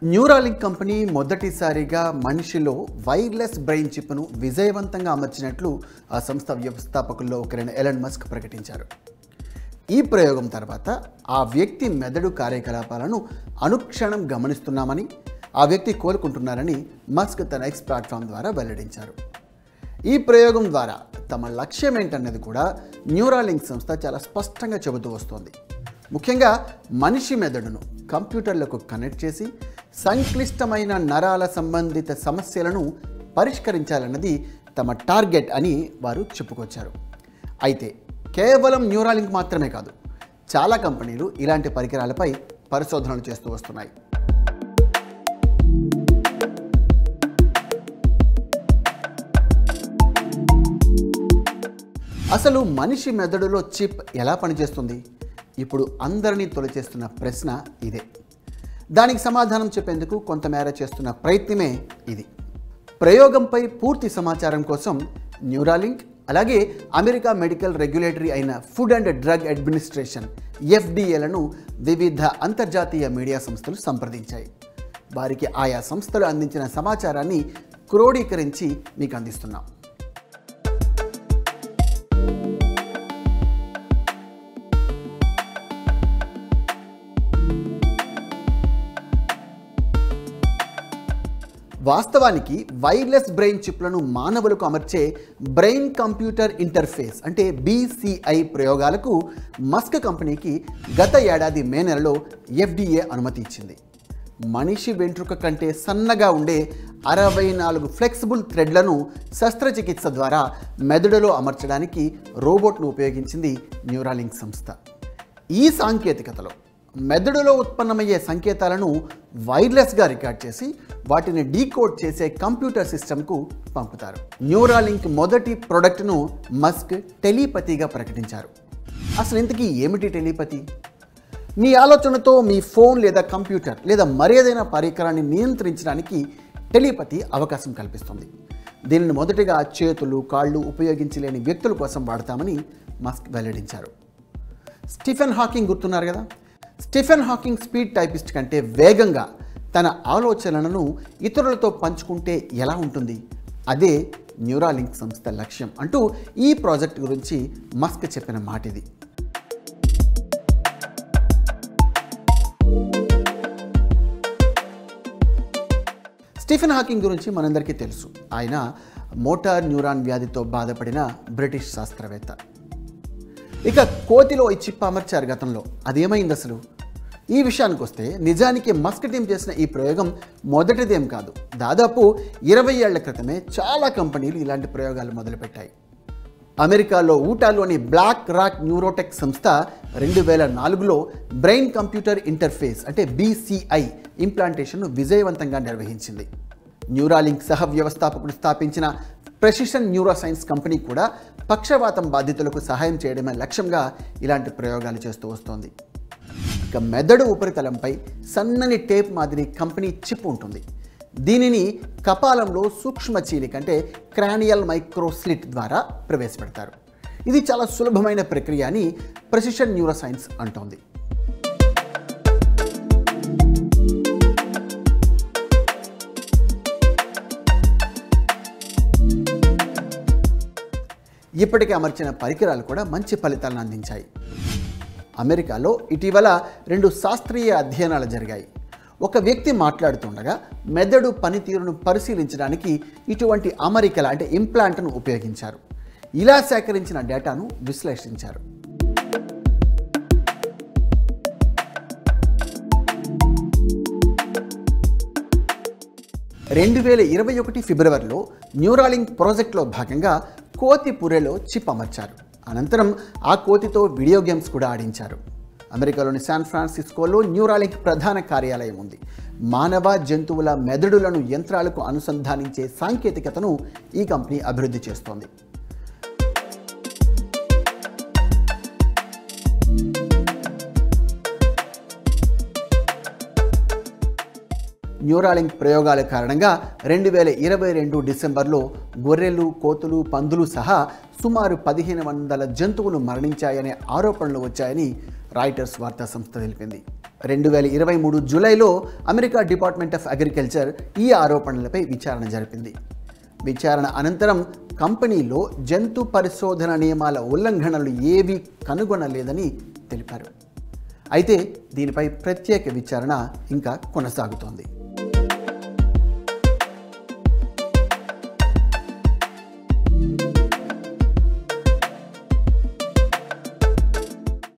Neuralink company మొదటిసారిగా మనిషిలో wireless brain చిప్ను విజయవంతంగా అమర్చినట్లు ఆ సంస్థ వ్యవస్థాపకుల్లో ఒకరైన ఎలన్ మస్క్ ప్రకటించారు ఈ ప్రయోగం తర్వాత ఆ వ్యక్తి మెదడు కార్యకలాపాలను అనుక్షణం గమనిస్తున్నామని ఆ వ్యక్తి కోలుకుంటున్నారని మస్క్ తన ఎక్స్ ప్లాట్ఫామ్ ద్వారా వెల్లడించారు ఈ ప్రయోగం ద్వారా తమ లక్ష్యం ఏంటన్నది కూడా న్యూరాలింక్ సంస్థ చాలా స్పష్టంగా చెబుతూ వస్తోంది ముఖ్యంగా మనిషి మెదడును కంప్యూటర్లకు కనెక్ట్ చేసి సంక్లిష్టమైన నరాల సంబంధిత సమస్యలను పరిష్కరించాలన్నది తమ టార్గెట్ అని వారు చెప్పుకొచ్చారు అయితే కేవలం న్యూరాలింక్ మాత్రమే కాదు చాలా కంపెనీలు ఇలాంటి పరికరాలపై పరిశోధనలు చేస్తూ వస్తున్నాయి అసలు మనిషి మెదడులో చిప్ ఎలా పనిచేస్తుంది ఇప్పుడు అందరినీ తొలిచేస్తున్న ప్రశ్న ఇదే దానికి సమాధానం చెప్పేందుకు కొంతమేర చేస్తున్న ప్రయత్నమే ఇది ప్రయోగంపై పూర్తి సమాచారం కోసం న్యూరాలింక్ అలాగే అమెరికా మెడికల్ రెగ్యులేటరీ అయిన ఫుడ్ అండ్ డ్రగ్ అడ్మినిస్ట్రేషన్ ఎఫ్డిఏలను వివిధ అంతర్జాతీయ మీడియా సంస్థలు సంప్రదించాయి వారికి ఆయా సంస్థలు అందించిన సమాచారాన్ని క్రోడీకరించి మీకు అందిస్తున్నాం వాస్తవానికి వైర్లెస్ బ్రెయిన్ చిప్లను మానవులకు అమర్చే బ్రెయిన్ కంప్యూటర్ ఇంటర్ఫేస్ అంటే బీసీఐ ప్రయోగాలకు మస్క్ కంపెనీకి గత ఏడాది మే నెలలో ఎఫ్డీఏ అనుమతి ఇచ్చింది మనిషి వెంట్రుక కంటే సన్నగా ఉండే అరవై నాలుగు ఫ్లెక్సిబుల్ థ్రెడ్లను శస్త్రచికిత్స ద్వారా మెదడులో అమర్చడానికి రోబోట్ను ఉపయోగించింది న్యూరాలింక్ సంస్థ ఈ సాంకేతికతలో మెదడులో ఉత్పన్నమయ్యే సంకేతాలను వైర్లెస్గా రికార్డ్ చేసి వాటిని డీకోడ్ చేసే కంప్యూటర్ సిస్టమ్కు పంపుతారు న్యూరాలింక్ మొదటి ప్రోడక్ట్ను మస్క్ టెలిపతిగా ప్రకటించారు అసలు ఇంతకీ ఏమిటి టెలిపతి మీ ఆలోచనతో మీ ఫోన్ లేదా కంప్యూటర్ లేదా మరేదైనా పరికరాన్ని నియంత్రించడానికి టెలిపతి అవకాశం కల్పిస్తుంది దీనిని మొదటిగా చేతులు కాళ్ళు ఉపయోగించలేని వ్యక్తుల కోసం వాడతామని మస్క్ వెల్లడించారు స్టీఫెన్ హాకింగ్ గుర్తున్నారు కదా స్టీఫెన్ హాకింగ్ స్పీడ్ టైపిస్ట్ కంటే వేగంగా తన ఆలోచనలను ఇతరులతో పంచుకుంటే ఎలా ఉంటుంది అదే న్యూరాలింక్ సంస్థ లక్ష్యం అంటూ ఈ ప్రాజెక్ట్ గురించి మస్క్ చెప్పిన మాట ఇది స్టీఫెన్ హాకింగ్ గురించి మనందరికీ తెలుసు ఆయన మోటార్ న్యూరాన్ వ్యాధితో బాధపడిన బ్రిటిష్ శాస్త్రవేత్త ఇక కోతిలో ఈ చిప్ అమర్చారు గతంలో అదేమైంది అసలు ఈ విషయానికి వస్తే నిజానికి మస్క్ టీం చేసిన ఈ ప్రయోగం మొదటిదేం కాదు దాదాపు ఇరవై ఏళ్ల క్రితమే చాలా కంపెనీలు ఇలాంటి ప్రయోగాలు మొదలుపెట్టాయి అమెరికాలో ఊటాలోని బ్లాక్ రాక్ న్యూరోటెక్ సంస్థ రెండు వేల నాలుగులో బ్రెయిన్ కంప్యూటర్ ఇంటర్ఫేస్ అంటే బీసీఐ ఇంప్లాంటేషన్ను విజయవంతంగా నిర్వహించింది న్యూరాలింక్ సహ వ్యవస్థాపకుడు స్థాపించిన ప్రెసిషన్ న్యూరోసైన్స్ కంపెనీ కూడా పక్షవాతం బాధితులకు సహాయం చేయడమే లక్ష్యంగా ఇలాంటి ప్రయోగాలు చేస్తూ వస్తోంది ఇక మెదడు ఉపరితలంపై సన్నని టేప్ మాదిరి కంపెనీ చిప్ ఉంటుంది దీనిని కపాలంలో సూక్ష్మ చీలిక అంటే క్రానియల్ మైక్రోస్లిట్ ద్వారా ప్రవేశపెడతారు ఇది చాలా సులభమైన ప్రక్రియ అని ప్రెసిషన్ న్యూరోసైన్స్ అంటోంది ఇప్పటికే అమర్చిన పరికరాలు కూడా మంచి ఫలితాలను అందించాయి అమెరికాలో ఇటీవల రెండు శాస్త్రీయ అధ్యయనాలు జరిగాయి ఒక వ్యక్తి మాట్లాడుతుండగా మెదడు పనితీరును పరిశీలించడానికి ఇటువంటి అమరికల అంటే ఇంప్లాంట్ను ఉపయోగించారు ఇలా సేకరించిన డేటాను విశ్లేషించారు రెండు వేల ఇరవై ఒకటి ఫిబ్రవరిలో న్యూరాలింక్ ప్రాజెక్ట్లో భాగంగా కోతి పురెలో చిప్ అమర్చారు అనంతరం ఆ కోతితో వీడియో గేమ్స్ కూడా ఆడించారు అమెరికాలోని శాన్ ఫ్రాన్సిస్కోలో న్యూరాలింక్ ప్రధాన కార్యాలయం ఉంది మానవ జంతువుల మెదడులను యంత్రాలకు అనుసంధానించే సాంకేతికతను ఈ కంపెనీ అభివృద్ధి చేస్తోంది న్యూరాలింక్ ప్రయోగాల కారణంగా రెండు వేల ఇరవై రెండు డిసెంబర్లో గొర్రెలు కోతులు పందులు సహా సుమారు పదిహేను వందల జంతువులు మరణించాయనే ఆరోపణలు వచ్చాయని రాయిటర్స్ వార్తా సంస్థ తెలిపింది రెండు వేల ఇరవై మూడు జూలైలో అమెరికా డిపార్ట్మెంట్ ఆఫ్ అగ్రికల్చర్ ఈ ఆరోపణలపై విచారణ జరిపింది విచారణ అనంతరం కంపెనీలో జంతు పరిశోధన నియమాల ఉల్లంఘనలు ఏవీ కనుగొనలేదని తెలిపారు అయితే దీనిపై ప్రత్యేక విచారణ ఇంకా కొనసాగుతోంది